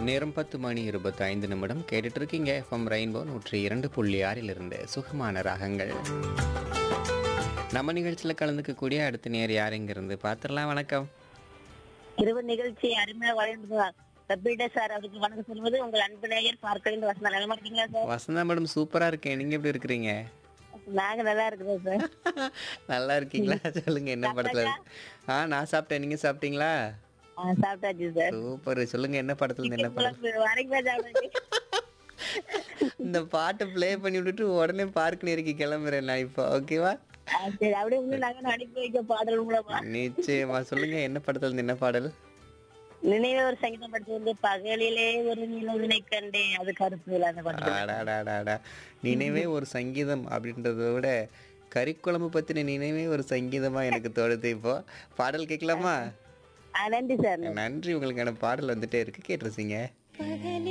நேரம் பத்து மணி இருபத்தைந்து நிமிடம் கேட்டுட்டு இருக்கீங்க எஃப்எம் ரெயின்போ நூற்றி இரண்டு புள்ளி ஆறிலிருந்து சுகமான ராகங்கள் நம்ம நிகழ்ச்சியில் கலந்துக்கக்கூடிய அடுத்த நேர் யார் இங்கிருந்து பார்த்துடலாம் வணக்கம் இரவு நிகழ்ச்சி அருமையா வளர்ந்து கபீட சார் அவருக்கு வணக்கம் சொல்வது உங்கள் அன்பு நேயர் பார்க்கலிருந்து வசந்தா நலமா இருக்கீங்களா சார் வசந்தா மேடம் சூப்பராக இருக்கேன் நீங்கள் எப்படி இருக்கிறீங்க நாங்க நல்லா இருக்கிறோம் சார் நல்லா இருக்கீங்களா சொல்லுங்க என்ன படத்துல ஆ நான் சாப்பிட்டேன் நீங்கள் சாப்பிட்டீங்களா ஆ, சாப்பிட்டாச்சு சார் சூப்பர் சொல்லுங்க என்ன படத்துல இருந்து என்ன படம் குழம்பு வரைக்கும் சாப்பிட்டாச்சு இந்த பாட்டை ப்ளே பண்ணி விட்டுட்டு உடனே பார்க் நெருக்கி கிளம்புறேன் நான் இப்போ ஓகேவா ஆ, சரி அப்படியே வந்து நாங்க அனுப்பி வைக்க பாடல் மூலமா நிச்சயமா சொல்லுங்க என்ன படத்துல இருந்து என்ன பாடல் நினைவே ஒரு சங்கீதம் படிச்சு வந்து பகலிலே ஒரு நிலவினை கண்டே அது கருப்பு இல்ல அந்த பாட்டு அடாடாடாடா நினைவே ஒரு சங்கீதம் அப்படின்றத விட கறிக்குழம்பு பத்தின நினைவே ஒரு சங்கீதமா எனக்கு தோணுது இப்போ பாடல் கேட்கலாமா ஆ, நன்றி சார் நன்றி உங்களுக்கான பாடல் வந்துட்டே இருக்கு கேட்டுருச்சிங்க